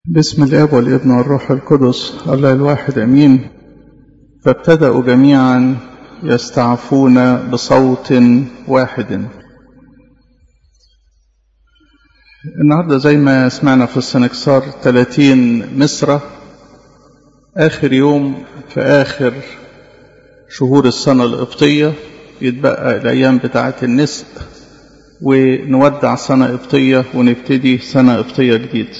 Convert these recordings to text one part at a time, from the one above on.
بسم الاب والابن والروح القدس الله الواحد امين فابتدأوا جميعا يستعفون بصوت واحد النهارده زي ما سمعنا في السنكسار 30 مصرة آخر يوم في آخر شهور السنة القبطية يتبقى الأيام بتاعة النسق ونودع سنة قبطية ونبتدي سنة قبطية جديدة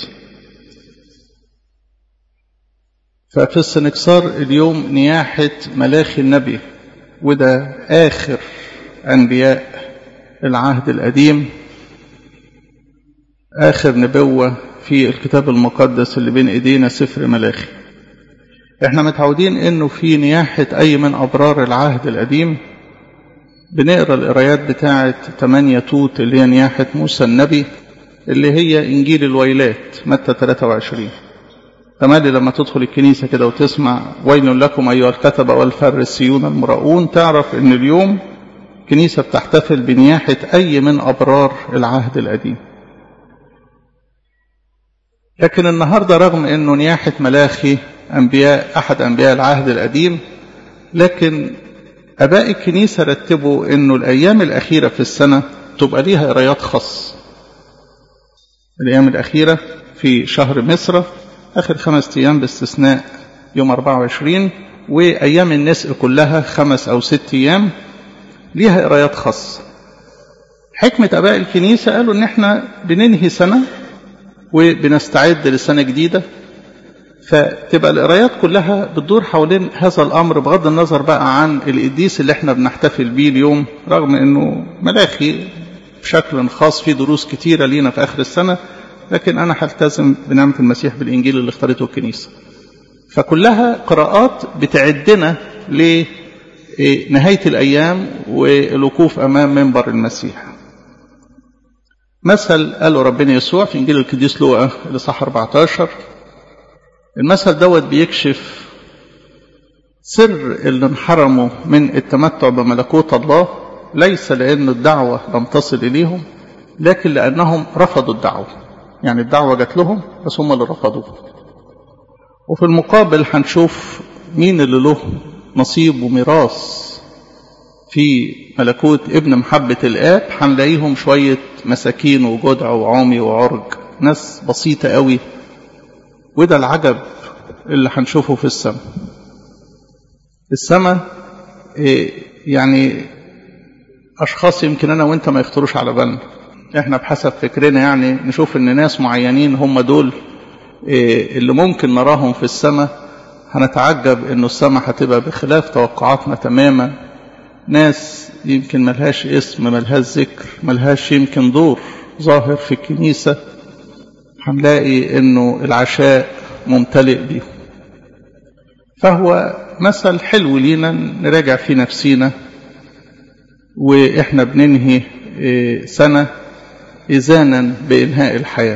ففي السنكسار اليوم نياحة ملاخي النبي وده آخر أنبياء العهد القديم آخر نبوة في الكتاب المقدس اللي بين إيدينا سفر ملاخي احنا متعودين انه في نياحة اي من ابرار العهد القديم بنقرا القرايات بتاعة 8 توت اللي هي نياحة موسى النبي اللي هي انجيل الويلات متى 23 تمالي لما تدخل الكنيسة كده وتسمع ويل لكم أيها الكتبة والفريسيون المراؤون تعرف ان اليوم كنيسة بتحتفل بنياحة أي من أبرار العهد القديم لكن النهاردة رغم أنه نياحة ملاخي أنبياء أحد أنبياء العهد القديم لكن أباء الكنيسة رتبوا أنه الأيام الأخيرة في السنة تبقى ليها قرايات خاص الأيام الأخيرة في شهر مصر آخر خمس أيام باستثناء يوم 24 وأيام النسق كلها خمس أو ست أيام ليها قرايات خاصة حكمة أباء الكنيسة قالوا إن إحنا بننهي سنة وبنستعد لسنة جديدة فتبقى القرايات كلها بتدور حوالين هذا الأمر بغض النظر بقى عن القديس اللي احنا بنحتفل بيه اليوم رغم إنه ملاخي بشكل خاص في دروس كتيرة لينا في آخر السنة لكن أنا هلتزم بنعمة المسيح بالإنجيل اللي اختارته الكنيسة فكلها قراءات بتعدنا لنهاية الأيام والوقوف أمام منبر المسيح مثل قاله ربنا يسوع في إنجيل القديس لوقا الإصحاح 14 المثل دوت بيكشف سر اللي انحرموا من التمتع بملكوت الله ليس لأن الدعوة لم تصل إليهم لكن لأنهم رفضوا الدعوة يعني الدعوة جات لهم بس هم اللي رفضوها وفي المقابل هنشوف مين اللي له نصيب وميراث في ملكوت ابن محبة الآب هنلاقيهم شوية مساكين وجدع وعامي وعرج ناس بسيطة قوي وده العجب اللي هنشوفه في السماء السماء يعني أشخاص يمكن أنا وأنت ما يخطروش على بالنا احنا بحسب فكرنا يعني نشوف ان ناس معينين هم دول اللي ممكن نراهم في السماء هنتعجب انه السماء هتبقى بخلاف توقعاتنا تماما ناس يمكن ملهاش اسم ملهاش ذكر ملهاش يمكن دور ظاهر في الكنيسة هنلاقي انه العشاء ممتلئ بيهم فهو مثل حلو لينا نراجع فيه نفسينا واحنا بننهي سنة إذانا بإنهاء الحياة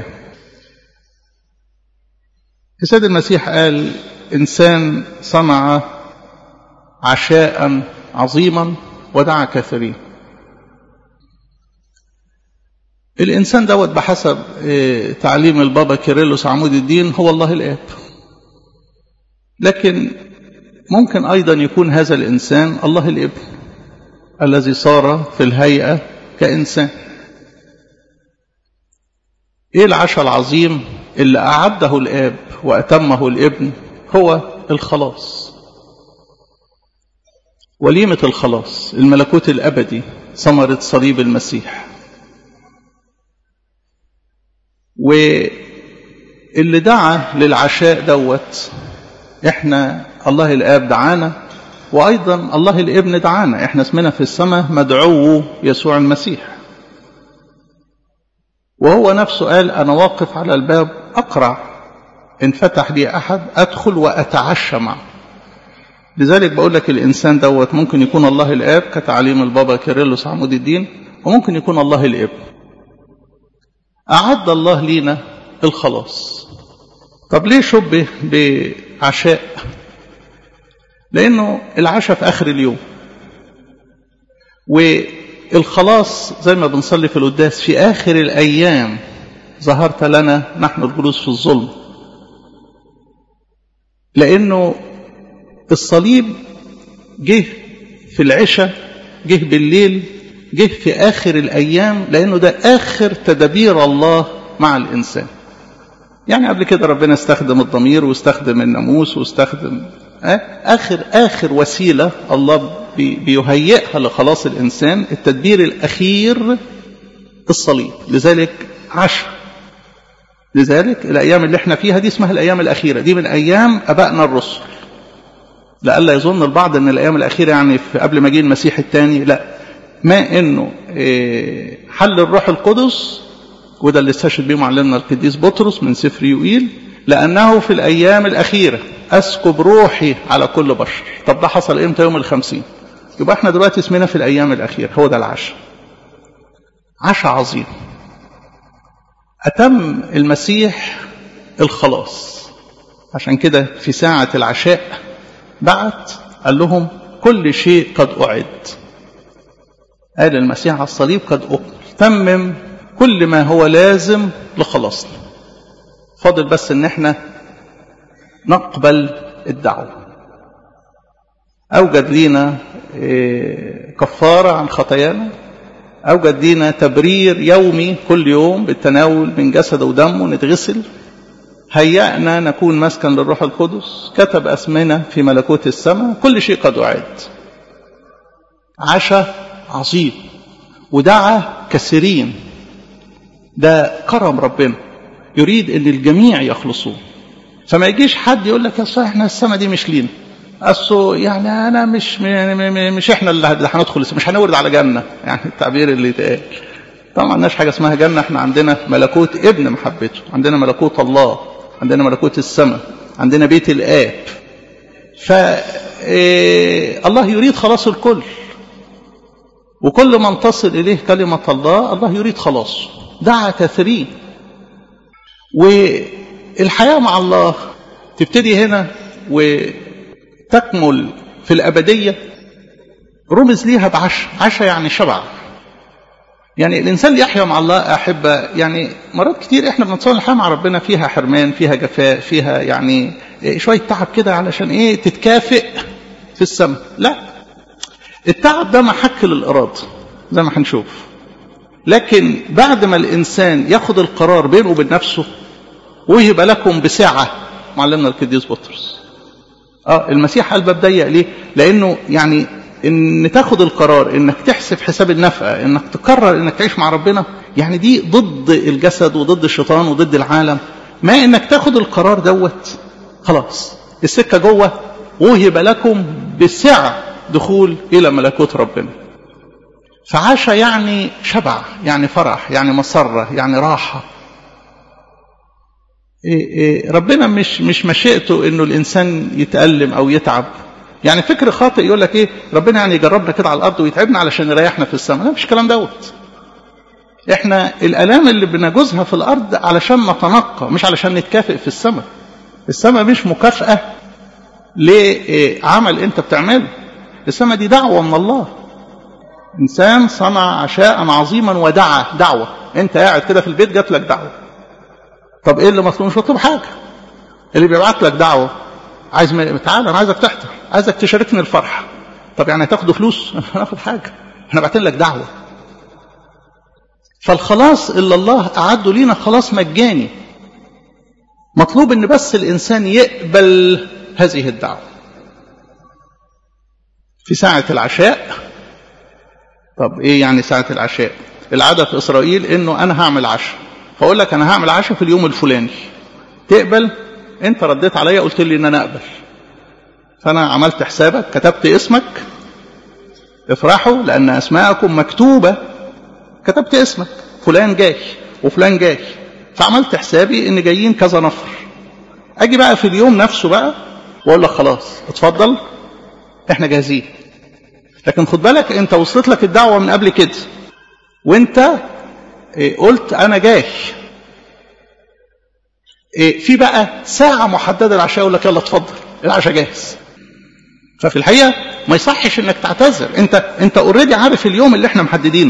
السيد المسيح قال إنسان صنع عشاء عظيما ودعا كثيرين الإنسان دوت بحسب تعليم البابا كيرلس عمود الدين هو الله الآب لكن ممكن أيضا يكون هذا الإنسان الله الابن الذي صار في الهيئة كإنسان ايه العشاء العظيم اللي اعده الاب واتمه الابن هو الخلاص وليمه الخلاص الملكوت الابدي ثمره صليب المسيح واللي دعا للعشاء دوت احنا الله الاب دعانا وايضا الله الابن دعانا احنا اسمنا في السماء مدعو يسوع المسيح وهو نفسه قال أنا واقف على الباب أقرع إن فتح لي أحد أدخل وأتعشى معه لذلك بقول لك الإنسان دوت ممكن يكون الله الآب كتعليم البابا كيرلس عمود الدين وممكن يكون الله الابن أعد الله لينا الخلاص طب ليه شبه بعشاء لأنه العشاء في آخر اليوم و الخلاص زي ما بنصلي في القداس في آخر الأيام ظهرت لنا نحن الجلوس في الظلم لأنه الصليب جه في العشاء جه بالليل جه في آخر الأيام لأنه ده آخر تدابير الله مع الإنسان يعني قبل كده ربنا استخدم الضمير واستخدم الناموس واستخدم آخر آخر وسيلة الله بيهيئها لخلاص الإنسان التدبير الأخير الصليب لذلك عشر لذلك الأيام اللي احنا فيها دي اسمها الأيام الأخيرة دي من أيام أبائنا الرسل لألا يظن البعض أن الأيام الأخيرة يعني في قبل ما جه المسيح الثاني لا ما أنه حل الروح القدس وده اللي استشهد به معلمنا القديس بطرس من سفر يوئيل لأنه في الأيام الأخيرة أسكب روحي على كل بشر طب ده حصل إمتى يوم الخمسين يبقى احنا دلوقتي اسمنا في الأيام الأخيرة هو ده العشاء عشاء عظيم أتم المسيح الخلاص عشان كده في ساعة العشاء بعت قال لهم كل شيء قد أعد قال المسيح على الصليب قد أكمل تمم كل ما هو لازم لخلاصنا فاضل بس ان احنا نقبل الدعوة أوجد لينا كفارة عن خطايانا أوجد لينا تبرير يومي كل يوم بالتناول من جسد ودمه نتغسل هيأنا نكون مسكن للروح القدس كتب أسمنا في ملكوت السماء كل شيء قد أعد عشاء عظيم ودعا كثيرين ده كرم ربنا يريد ان الجميع يخلصون فما يجيش حد يقول لك يا صاحبي احنا السماء دي مش لينا اصله يعني انا مش مش احنا اللي هندخل مش هنورد على جنه يعني التعبير اللي اتقال طبعا ما عندناش حاجه اسمها جنه احنا عندنا ملكوت ابن محبته عندنا ملكوت الله عندنا ملكوت السماء عندنا بيت الاب ف الله يريد خلاص الكل وكل من تصل اليه كلمه الله الله يريد خلاصه دعا كثيرين والحياه مع الله تبتدي هنا وتكمل في الابديه رمز ليها بعشاء عشاء يعني شبع يعني الانسان اللي يحيا مع الله احبه يعني مرات كتير احنا بنتصور الحياه مع ربنا فيها حرمان فيها جفاء فيها يعني شويه تعب كده علشان ايه تتكافئ في السماء لا التعب ده محك للاراده زي ما هنشوف لكن بعد ما الانسان ياخد القرار بينه وبين نفسه وهب لكم بسعه معلمنا القديس بطرس اه المسيح قال باب ضيق ليه لانه يعني ان تاخد القرار انك تحسب حساب النفقه انك تقرر انك تعيش مع ربنا يعني دي ضد الجسد وضد الشيطان وضد العالم ما انك تاخد القرار دوت خلاص السكه جوه وهب لكم بسعه دخول الى ملكوت ربنا فعاش يعني شبع يعني فرح يعني مسره يعني راحه إيه إيه ربنا مش مش مشيئته انه الانسان يتالم او يتعب يعني فكر خاطئ يقول لك ايه ربنا يعني يجربنا كده على الارض ويتعبنا علشان يريحنا في السماء لا مش الكلام دوت احنا الالام اللي بنجوزها في الارض علشان نتنقى مش علشان نتكافئ في السماء السماء مش مكافاه لعمل انت بتعمله السماء دي دعوه من الله انسان صنع عشاء عظيما ودعا دعوه انت قاعد كده في البيت جات لك دعوه طب ايه اللي مطلوب مش مطلوب حاجه اللي بيبعت لك دعوه عايز م... تعالى انا عايزك تحضر عايزك تشاركني الفرحه طب يعني هتاخدوا فلوس هناخد حاجه احنا باعتين لك دعوه فالخلاص اللي الله اعده لينا خلاص مجاني مطلوب ان بس الانسان يقبل هذه الدعوه في ساعه العشاء طب ايه يعني ساعه العشاء العاده في اسرائيل انه انا هعمل عشاء فاقول لك انا هعمل عشاء في اليوم الفلاني تقبل انت رديت عليا قلت لي ان انا اقبل فانا عملت حسابك كتبت اسمك افرحوا لان اسماءكم مكتوبه كتبت اسمك فلان جاي وفلان جاي فعملت حسابي ان جايين كذا نفر اجي بقى في اليوم نفسه بقى واقول لك خلاص اتفضل احنا جاهزين لكن خد بالك انت وصلت لك الدعوه من قبل كده وانت قلت انا جاي في بقى ساعة محددة للعشاء يقول لك يلا اتفضل العشاء جاهز ففي الحقيقة ما يصحش انك تعتذر انت انت اوريدي عارف اليوم اللي احنا محددينه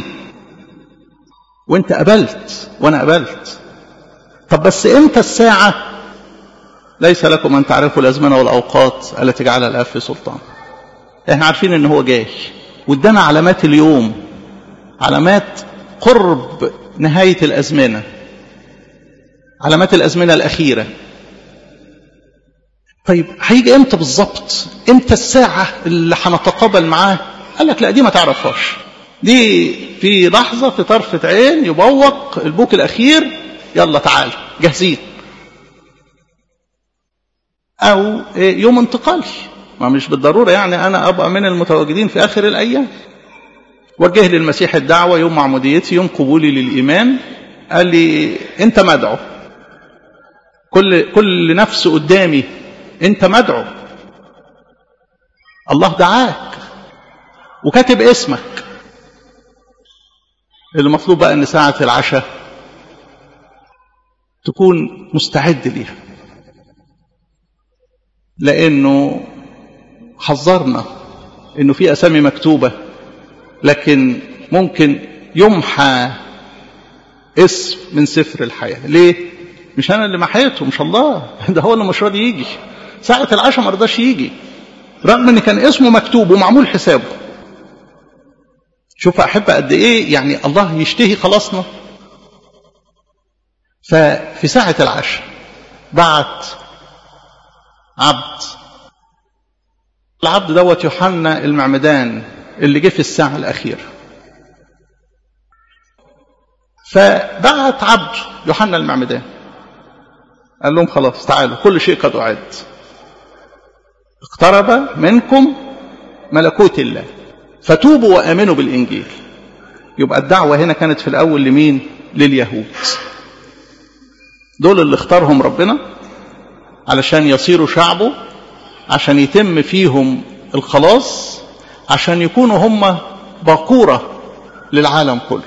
وانت قبلت وانا قبلت طب بس امتى الساعة ليس لكم أن تعرفوا الأزمنة والأوقات التي جعلها الآب في سلطان احنا عارفين ان هو جاي وادانا علامات اليوم علامات قرب نهاية الأزمنة علامات الأزمنة الأخيرة طيب هيجي امتى بالظبط امتى الساعة اللي هنتقابل معاه قال لك لا دي ما تعرفهاش دي في لحظة في طرفة عين يبوق البوك الأخير يلا تعال جاهزين أو يوم انتقالي ما مش بالضرورة يعني أنا أبقى من المتواجدين في آخر الأيام وجه لي المسيح الدعوة يوم معموديتي يوم قبولي للإيمان قال لي أنت مدعو كل كل نفس قدامي أنت مدعو الله دعاك وكاتب اسمك اللي مطلوب بقى ان ساعة العشاء تكون مستعد ليها لانه حذرنا انه في اسامي مكتوبة لكن ممكن يمحى اسم من سفر الحياة ليه مش انا اللي محيته مش الله ده هو اللي مش راضي يجي ساعة العشاء ما رضاش يجي رغم ان كان اسمه مكتوب ومعمول حسابه شوف أحب قد إيه يعني الله يشتهي خلاصنا ففي ساعة العشاء بعت عبد العبد دوت يوحنا المعمدان اللي جه في الساعة الأخيرة فبعت عبد يوحنا المعمدان قال لهم خلاص تعالوا كل شيء قد أعد اقترب منكم ملكوت الله فتوبوا وامنوا بالانجيل يبقى الدعوه هنا كانت في الاول لمين لليهود دول اللي اختارهم ربنا علشان يصيروا شعبه عشان يتم فيهم الخلاص عشان يكونوا هم باقوره للعالم كله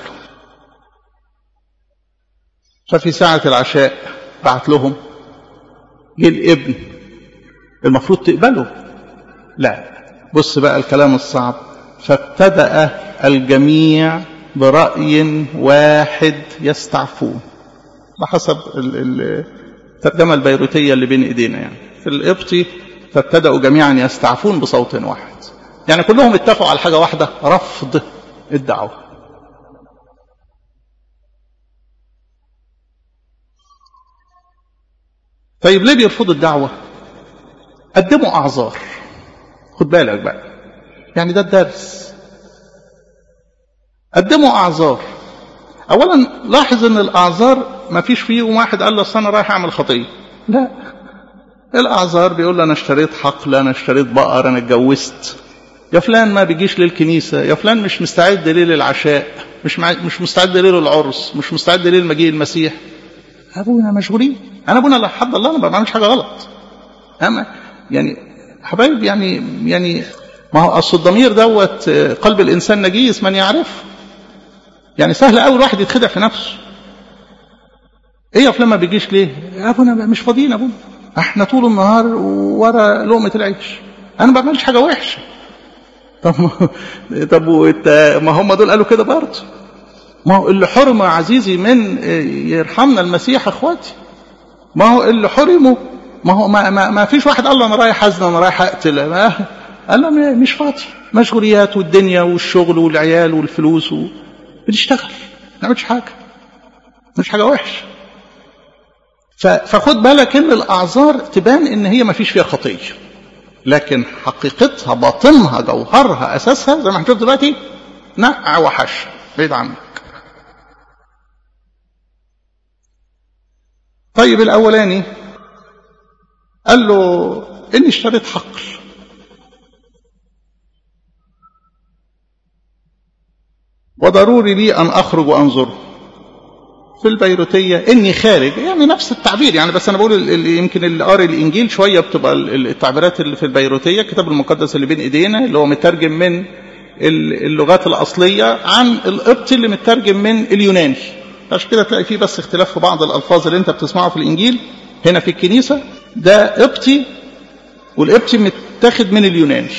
ففي ساعه العشاء بعت لهم جه الابن المفروض تقبله لا بص بقى الكلام الصعب فابتدأ الجميع برأي واحد يستعفون بحسب الترجمة البيروتية اللي بين ايدينا يعني في القبطي فابتدأوا جميعا يستعفون بصوت واحد يعني كلهم اتفقوا على حاجة واحدة رفض الدعوة طيب ليه بيرفضوا الدعوة قدموا أعذار خد بالك بقى يعني ده الدرس قدموا أعذار أولا لاحظ أن الأعذار ما فيش فيهم واحد قال له أصل أنا رايح أعمل خطية لا الأعذار بيقول له أنا اشتريت حقل أنا اشتريت بقر أنا اتجوزت يا فلان ما بيجيش للكنيسة يا فلان مش مستعد ليه للعشاء مش مع... مش مستعد ليه للعرس مش مستعد ليه لمجيء المسيح أبونا مشغولين أنا أبونا لا حد الله أنا ما بعملش حاجة غلط أما يعني حبايب يعني يعني ما هو اصل الضمير دوت قلب الانسان نجيس من يعرف يعني سهل قوي الواحد يتخدع في نفسه ايه يا فلان ما بيجيش ليه يا ابونا مش فاضيين ابونا احنا طول النهار ورا لقمه العيش انا ما بعملش حاجه وحشه طب طب وانت ما هم دول قالوا كده برضه ما هو اللي حرم يا عزيزي من يرحمنا المسيح اخواتي ما هو اللي حرموا ما هو ما, ما, ما فيش واحد قال له انا رايح ازن انا رايح اقتل ما قال له مش فاضي مشغوليات والدنيا والشغل والعيال والفلوس و... بنشتغل ما نعملش حاجه مش حاجه وحشه ف... فخد بالك ان الاعذار تبان ان هي ما فيش فيها خطيه لكن حقيقتها باطنها جوهرها اساسها زي ما هنشوف دلوقتي نقع وحش بعيد عنك طيب الاولاني قال له اني اشتريت حقل وضروري لي أن أخرج وأنظر في البيروتية إني خارج يعني نفس التعبير يعني بس أنا بقول اللي يمكن اللي قاري الإنجيل شوية بتبقى التعبيرات اللي في البيروتية الكتاب المقدس اللي بين إيدينا اللي هو مترجم من اللغات الأصلية عن القبطي اللي مترجم من اليوناني عشان كده تلاقي فيه بس اختلاف في بعض الألفاظ اللي أنت بتسمعها في الإنجيل هنا في الكنيسة ده قبطي والقبطي متاخد من اليوناني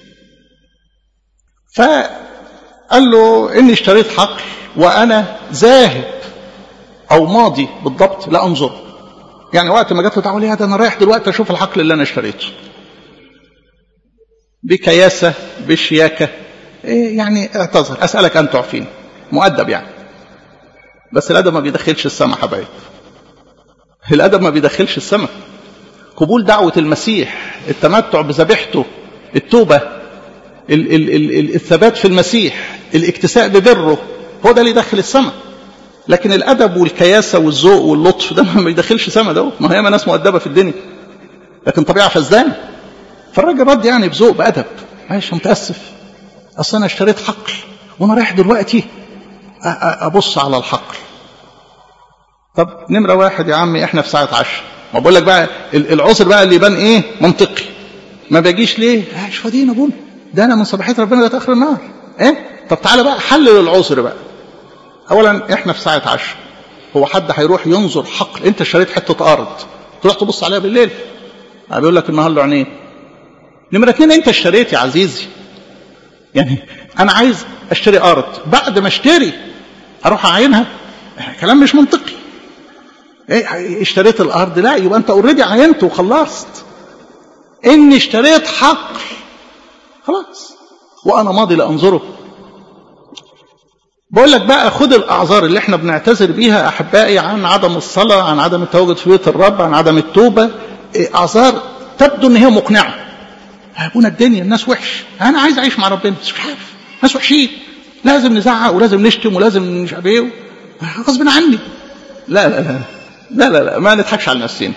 ف قال له إني اشتريت حقل وأنا ذاهب أو ماضي بالضبط لا أنظر يعني وقت ما جات له دعوه ليه ده انا رايح دلوقتي اشوف الحقل اللي انا اشتريته بكياسه بشياكه إيه يعني اعتذر اسالك ان تعفيني مؤدب يعني بس الادب ما بيدخلش السماء حبايب الادب ما بيدخلش السماء قبول دعوه المسيح التمتع بذبيحته التوبه ال ال ال الثبات في المسيح الاكتساء ببره هو ده اللي يدخل السماء لكن الادب والكياسه والذوق واللطف ده ما يدخلش سما ده ما هي ناس مؤدبه في الدنيا لكن طبيعه فزدانه فالراجل رد يعني بذوق بادب معلش متاسف اصل انا اشتريت حقل وانا رايح دلوقتي ابص على الحقل طب نمره واحد يا عمي احنا في ساعه عشر ما بقول لك بقى العذر بقى اللي يبان ايه منطقي ما باجيش ليه مش فاضيين ابونا ده انا من صباحيه ربنا لغايه اخر النهار ايه طب تعالى بقى حلل العذر بقى اولا احنا في ساعه عشر هو حد هيروح ينظر حقل انت اشتريت حته ارض تروح تبص عليها بالليل بيقول لك النهار له عينين نمره اتنين انت اشتريت يا عزيزي يعني انا عايز اشتري ارض بعد ما اشتري اروح اعينها كلام مش منطقي ايه اشتريت الارض لا يبقى انت اوريدي عينت وخلصت اني اشتريت حقل خلاص وانا ماضي لانظره بقول لك بقى خد الاعذار اللي احنا بنعتذر بيها احبائي عن عدم الصلاه عن عدم التواجد في بيت الرب عن عدم التوبه اعذار تبدو ان هي مقنعه ابونا الدنيا الناس وحش انا عايز اعيش مع ربنا بس مش عارف ناس وحشين لازم نزعق ولازم نشتم ولازم مش عارف ايه غصب عني لا لا لا لا لا, لا ما نضحكش على نفسنا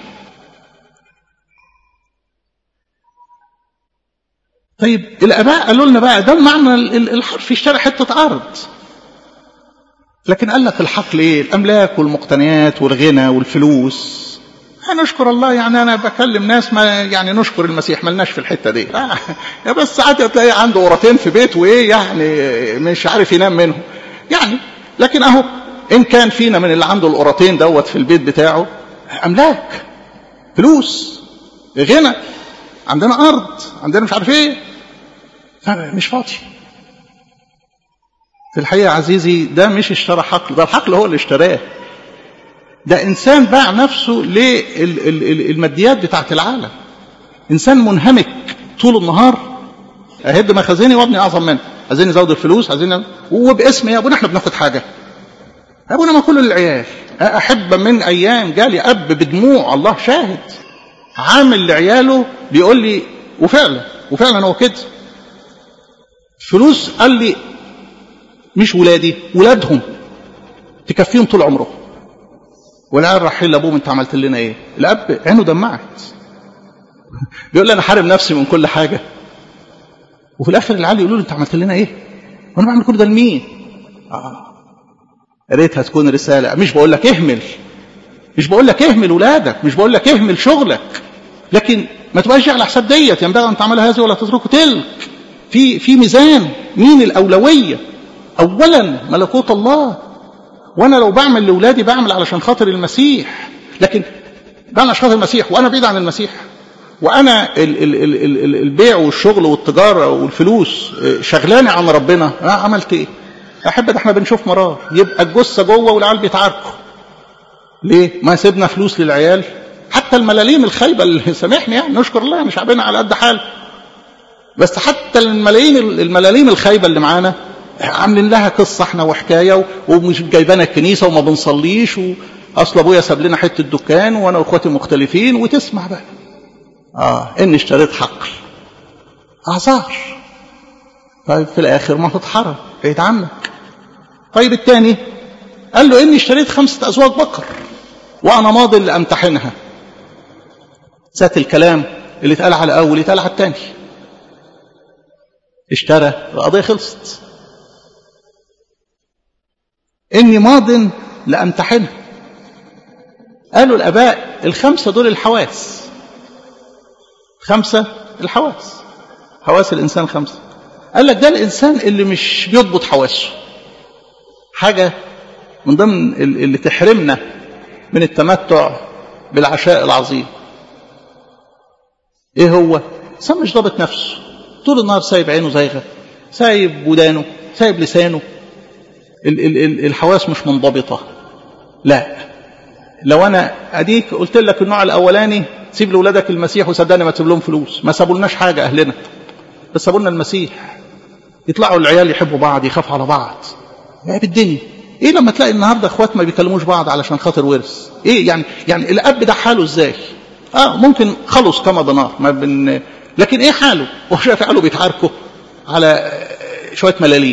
طيب الاباء قالوا لنا بقى ده معنى الحرف اشترى حته ارض لكن قال لك الحقل ايه الاملاك والمقتنيات والغنى والفلوس نشكر الله يعني انا بكلم ناس ما يعني نشكر المسيح ملناش في الحته دي آه يا بس ساعات تلاقي عنده قرتين في بيته وايه يعني مش عارف ينام منهم يعني لكن اهو ان كان فينا من اللي عنده القرتين دوت في البيت بتاعه املاك فلوس غنى عندنا ارض عندنا مش عارف ايه مش فاضي في الحقيقة عزيزي ده مش اشترى حقل ده الحقل هو اللي اشتراه ده إنسان باع نفسه للماديات بتاعت العالم إنسان منهمك طول النهار أهد مخازني وابني أعظم منه عايزين نزود الفلوس عايزين وباسم يا أبونا احنا بناخد حاجة أبونا ما كل العيال أحب من أيام جالي أب بدموع الله شاهد عامل لعياله بيقول لي وفعلا وفعلا هو كده فلوس قال لي مش ولادي ولادهم تكفيهم طول عمرهم والعيال رايحين لابوهم انت عملت لنا ايه الاب عينه دمعت بيقول لي انا حارم نفسي من كل حاجه وفي الاخر العيال يقولوا لي انت عملت لنا ايه وانا بعمل كل ده لمين اه ريتها تكون رساله مش بقول لك اهمل مش بقول لك اهمل ولادك مش بقول لك اهمل شغلك لكن ما تبقاش على حساب ديت ينبغي ان تعمل هذه ولا تتركه تلك في في ميزان مين الاولويه اولا ملكوت الله وانا لو بعمل لاولادي بعمل علشان خاطر المسيح لكن بعمل عشان خاطر المسيح وانا بعيد عن المسيح وانا ال ال ال ال ال البيع والشغل والتجاره والفلوس شغلاني عن ربنا اه عملت ايه احب ده احنا بنشوف مرار يبقى الجثه جوه والعيال بيتعاركوا ليه ما سيبنا فلوس للعيال حتى الملاليم الخايبه اللي سامحني يعني نشكر الله يعني شعبنا على قد حال بس حتى الملايين الملاليم الخايبه اللي معانا عاملين لها قصه احنا وحكايه ومش جايبانا الكنيسه وما بنصليش اصل ابويا ساب لنا حته دكان وانا واخواتي مختلفين وتسمع بقى اه اني اشتريت حقل اعذار طيب في الاخر ما تتحرم بعيد عنك طيب الثاني قال له اني اشتريت خمسه ازواج بقر وانا ماض لامتحنها ذات الكلام اللي اتقال على الاول يتقال على الثاني اشترى القضيه خلصت اني ماض لامتحنها قالوا الاباء الخمسه دول الحواس خمسه الحواس حواس الانسان خمسه قال لك ده الانسان اللي مش بيضبط حواسه حاجه من ضمن اللي تحرمنا من التمتع بالعشاء العظيم ايه هو انسان مش ضابط نفسه طول النهار سايب عينه زايغه سايب ودانه سايب لسانه ال ال ال الحواس مش منضبطه لا لو انا اديك قلت لك النوع الاولاني سيب لاولادك المسيح وصدقني ما تسيب لهم فلوس ما سابولناش حاجه اهلنا بس سابوا لنا المسيح يطلعوا العيال يحبوا بعض يخافوا على بعض يا بالدنيا ايه لما تلاقي النهارده اخوات ما بيكلموش بعض علشان خاطر ورث ايه يعني يعني الاب ده حاله ازاي اه ممكن خلص كما دينار ما بن لكن ايه حاله هو شايف عياله بيتعاركوا على شويه ملاليم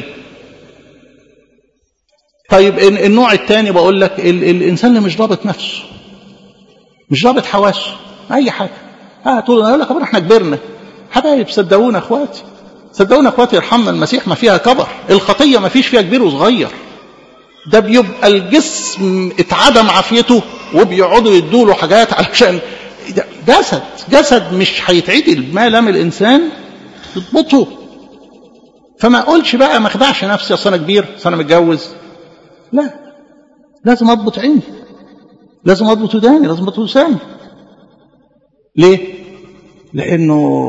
طيب النوع الثاني بقول لك ال الانسان اللي مش ضابط نفسه مش ضابط حواسه اي حاجه اه تقول اقول لك احنا كبرنا حبايب صدقونا اخواتي صدقونا اخواتي يرحمنا المسيح ما فيها كبر الخطيه ما فيش فيها كبير وصغير ده بيبقى الجسم اتعدم عافيته وبيقعدوا يدوا له حاجات علشان جسد جسد مش هيتعدل ما لم الانسان يضبطه فما اقولش بقى ما اخدعش نفسي اصل انا كبير اصل انا متجوز لا لازم اضبط عيني لازم اضبط وداني لازم اضبط لساني ليه لانه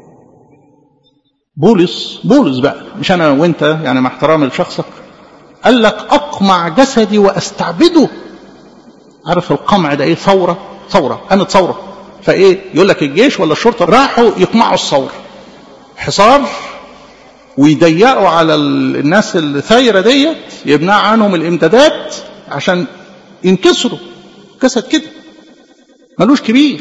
بولس بولس بقى مش انا وانت يعني مع احترامي لشخصك قال لك اقمع جسدي واستعبده عارف القمع ده ايه ثوره ثوره قامت ثوره فايه يقول لك الجيش ولا الشرطه راحوا يقمعوا الثوره حصار ويضيقوا على الناس الثايره ديت يمنع عنهم الامدادات عشان ينكسروا جسد كده ملوش كبير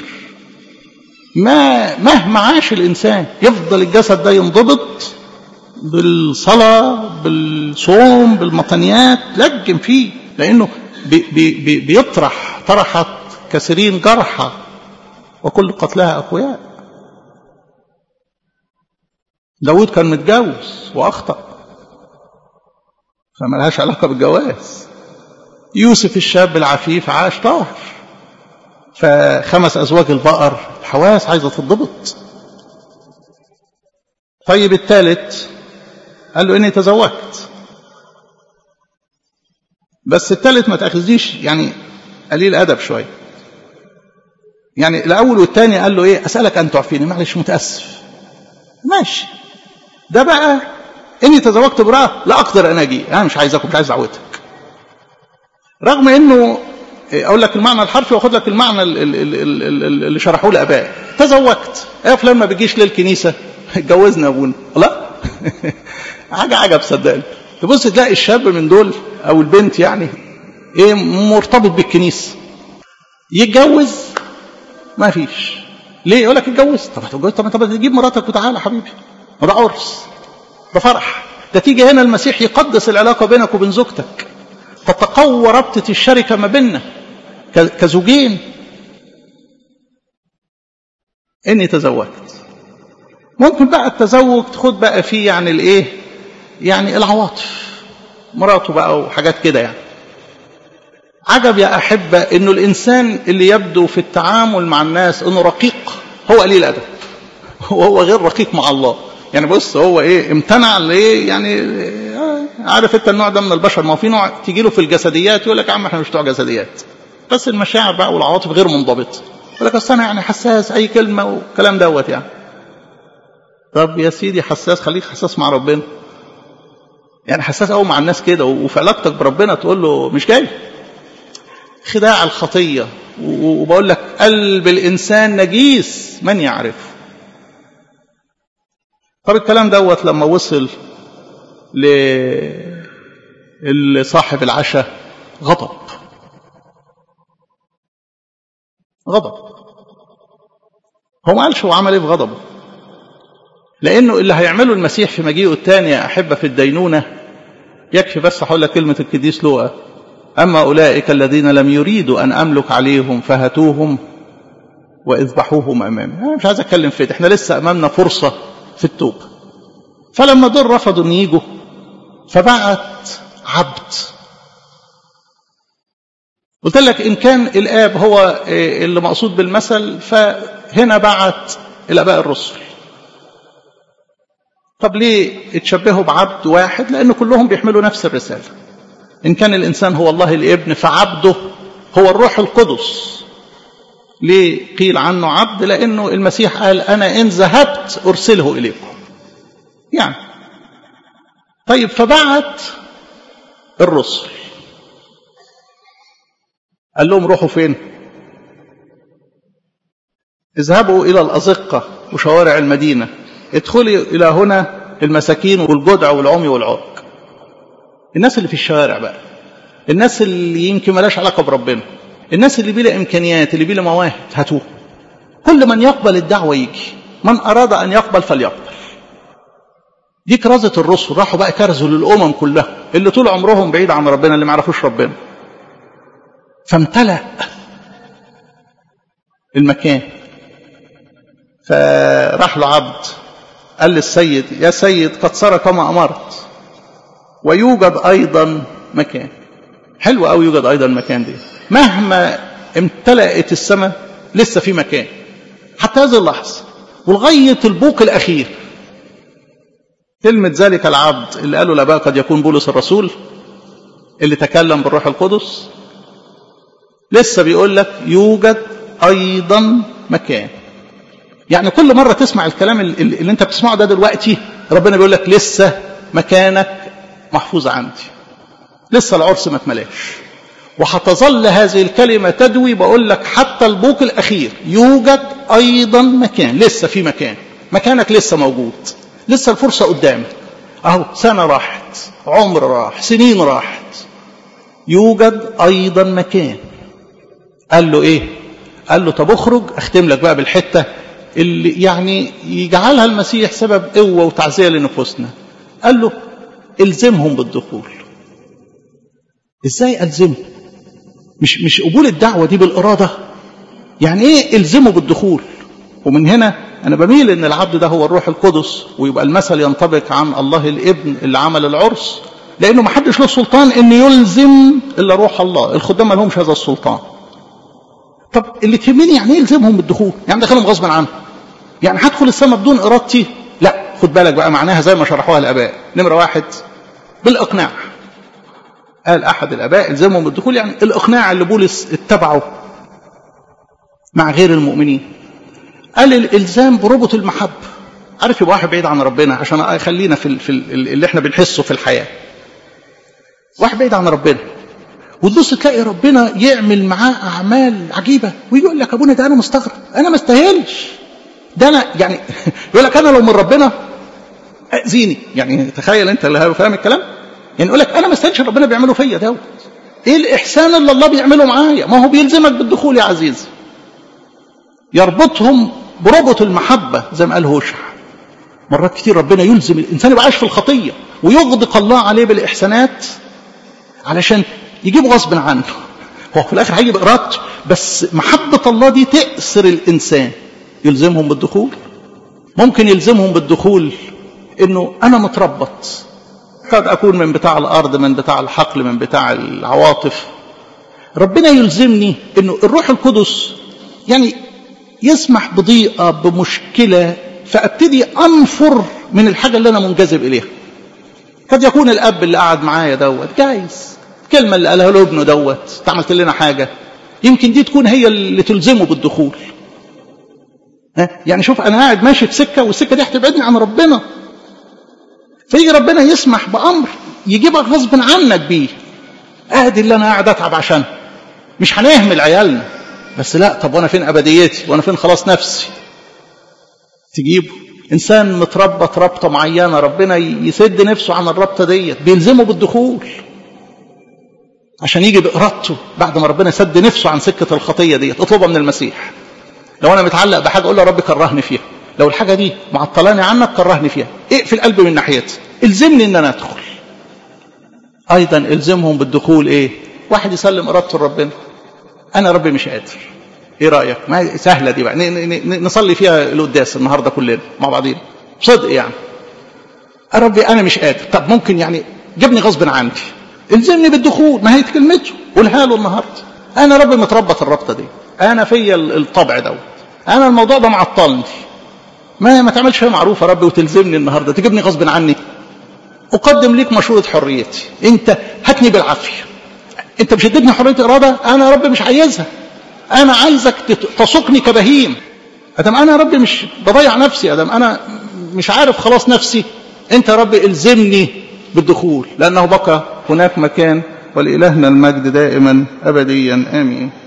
ما مهما عاش الانسان يفضل الجسد ده ينضبط بالصلاه بالصوم بالمطنيات لجم فيه لانه بي بي بيطرح طرحت كثيرين جرحى وكل قتلها اقوياء داود كان متجوز واخطا فملهاش علاقه بالجواز يوسف الشاب العفيف عاش طاهر فخمس ازواج البقر الحواس عايزه تضبط طيب الثالث قال له اني تزوجت بس الثالث ما تاخذنيش يعني قليل ادب شويه يعني الاول والثاني قال له ايه اسالك ان تعفيني معلش متاسف ماشي ده بقى اني تزوجت امراه لا اقدر ان اجي انا مش عايزك مش عايز دعوتك رغم انه اقول لك المعنى الحرفي واخد لك المعنى اللي شرحوه لابائي تزوجت يا فلان ما بيجيش للكنيسه اتجوزنا ابونا لا حاجه عجب صدقني تبص تلاقي الشاب من دول او البنت يعني ايه مرتبط بالكنيسه يتجوز ما فيش ليه يقول لك اتجوز طب هتتجوز طب طب تجيب مراتك وتعالى حبيبي ده عرس ده فرح ده تيجي هنا المسيح يقدس العلاقه بينك وبين زوجتك تتقوى ربطه الشركه ما بيننا كزوجين اني تزوجت ممكن بقى التزوج تاخد بقى فيه يعني الايه يعني العواطف مراته بقى وحاجات كده يعني عجب يا أحبة أنه الإنسان اللي يبدو في التعامل مع الناس أنه رقيق هو قليل أدب وهو غير رقيق مع الله يعني بص هو إيه امتنع ليه يعني عارف أنت النوع ده من البشر ما هو في نوع تيجي له في الجسديات يقول لك يا عم احنا مش بتوع جسديات بس المشاعر بقى والعواطف غير منضبطة يقول لك أصل أنا يعني حساس أي كلمة والكلام دوت يعني طب يا سيدي حساس خليك حساس مع ربنا يعني حساس قوي مع الناس كده وفي علاقتك بربنا تقول له مش جاي خداع الخطيه وبقول لك قلب الانسان نجيس من يعرفه طب الكلام دوت لما وصل لصاحب العشاء غضب غضب هو ما قالش هو عمل ايه في غضبه لانه اللي هيعمله المسيح في مجيئه الثاني يا احبه في الدينونه يكفي بس هقول لك كلمه القديس لوقا اما اولئك الذين لم يريدوا ان املك عليهم فهاتوهم واذبحوهم امامي انا مش عايز اتكلم في ده احنا لسه امامنا فرصه في التوبه فلما دول رفضوا ان يجوا فبعت عبد قلت لك ان كان الاب هو اللي مقصود بالمثل فهنا بعت الاباء الرسل طب ليه اتشبهوا بعبد واحد لأن كلهم بيحملوا نفس الرسالة إن كان الإنسان هو الله الابن فعبده هو الروح القدس ليه قيل عنه عبد لأنه المسيح قال أنا إن ذهبت أرسله إليكم يعني طيب فبعت الرسل قال لهم روحوا فين اذهبوا إلى الأزقة وشوارع المدينة ادخلوا إلى هنا المساكين والجدع والعمي والعرق الناس اللي في الشوارع بقى الناس اللي يمكن ملاش علاقة بربنا الناس اللي بلا إمكانيات اللي بلا مواهب هاتوه كل من يقبل الدعوة يجي من أراد أن يقبل فليقبل دي كرازة الرسل راحوا بقى كرزوا للأمم كلها اللي طول عمرهم بعيد عن ربنا اللي ما يعرفوش ربنا فامتلأ المكان فراح له عبد قال للسيد يا سيد قد صار كما أمرت ويوجد أيضا مكان حلو قوي يوجد أيضا مكان دي مهما امتلأت السماء لسه في مكان حتى هذه اللحظة ولغاية البوق الأخير كلمة ذلك العبد اللي قالوا الآباء قد يكون بولس الرسول اللي تكلم بالروح القدس لسه بيقول لك يوجد أيضا مكان يعني كل مرة تسمع الكلام اللي انت بتسمعه ده دلوقتي ربنا بيقول لك لسه مكانك محفوظ عندي لسه العرس ما اتملاش وهتظل هذه الكلمة تدوي بقول لك حتى البوق الأخير يوجد أيضا مكان لسه في مكان مكانك لسه موجود لسه الفرصة قدامك أهو سنة راحت عمر راح سنين راحت يوجد أيضا مكان قال له إيه قال له طب اخرج اختم لك بقى بالحتة اللي يعني يجعلها المسيح سبب قوة وتعزية لنفوسنا قال له الزمهم بالدخول ازاي الزمهم مش مش قبول الدعوة دي بالإرادة يعني ايه الزمه بالدخول ومن هنا انا بميل ان العبد ده هو الروح القدس ويبقى المثل ينطبق عن الله الابن اللي عمل العرس لانه ما حدش له سلطان ان يلزم الا روح الله الخدام ما لهمش هذا السلطان طب اللي تهمني يعني ايه يلزمهم بالدخول يعني دخلهم غصبا عنهم يعني هدخل السماء بدون ارادتي لا خد بالك بقى معناها زي ما شرحوها الاباء نمره واحد بالاقناع قال احد الاباء الزمهم بالدخول يعني الاقناع اللي بولس اتبعه مع غير المؤمنين قال الالزام بربط المحبه عارف يبقى واحد بعيد عن ربنا عشان خلينا في, ال في ال اللي احنا بنحسه في الحياه واحد بعيد عن ربنا وتبص تلاقي ربنا يعمل معاه اعمال عجيبه ويجي يقول لك ابونا ده انا مستغرب انا ما استاهلش ده انا يعني يقول لك انا لو من ربنا اذيني يعني تخيل انت اللي فاهم الكلام يعني يقول لك انا ما استاهلش ربنا بيعمله فيا دوت ايه الاحسان اللي الله بيعمله معايا ما هو بيلزمك بالدخول يا عزيزي يربطهم بربط المحبة زي ما قال هوشع مرات كتير ربنا يلزم الإنسان يبقى عايش في الخطية ويغدق الله عليه بالإحسانات علشان يجيبه غصب عنه هو في الآخر هيجي بإرادته بس محبة الله دي تأسر الإنسان يلزمهم بالدخول ممكن يلزمهم بالدخول إنه أنا متربط قد أكون من بتاع الأرض من بتاع الحقل من بتاع العواطف ربنا يلزمني إنه الروح القدس يعني يسمح بضيقة بمشكلة فأبتدي أنفر من الحاجة اللي أنا منجذب إليها قد يكون الأب اللي قعد معايا دوت جايز الكلمة اللي قالها له ابنه دوت عملت لنا حاجة يمكن دي تكون هي اللي تلزمه بالدخول ها؟ يعني شوف أنا قاعد ماشي في سكة والسكة دي هتبعدني عن ربنا فيجي ربنا يسمح بأمر يجيبك غصب عنك بيه ادي اللي انا قاعد اتعب عشان مش هنهمل عيالنا بس لا طب وانا فين ابديتي وانا فين خلاص نفسي تجيبه انسان متربط ربطه معينه ربنا يسد نفسه عن الربطه ديت بيلزمه بالدخول عشان يجي بارادته بعد ما ربنا سد نفسه عن سكه الخطيه ديت اطلبها من المسيح لو انا متعلق بحاجه اقول له يا رب كرهني فيها لو الحاجه دي معطلاني عنك كرهني فيها اقفل قلبي من ناحيتي الزمني ان انا ادخل ايضا الزمهم بالدخول ايه واحد يسلم ارادته لربنا انا ربي مش قادر ايه رايك ما سهله دي بقى نصلي فيها القداس النهارده كلنا مع بعضينا صدق يعني يا ربي انا مش قادر طب ممكن يعني جبني غصب عني الزمني بالدخول ما هي كلمته قولها له النهارده انا ربي متربط الربطه دي انا فيا الطبع دوت انا الموضوع ده معطلني ما ما تعملش فيها معروف يا ربي وتلزمني النهارده تجيبني غصب عني اقدم ليك مشروط حريتي انت هاتني بالعافيه انت مش اديتني حريه اراده انا يا رب مش عايزها انا عايزك تسوقني كبهيم ادم انا يا رب مش بضيع نفسي ادم انا مش عارف خلاص نفسي انت يا رب الزمني بالدخول لانه بقى هناك مكان ولإلهنا المجد دائما أبديا آمين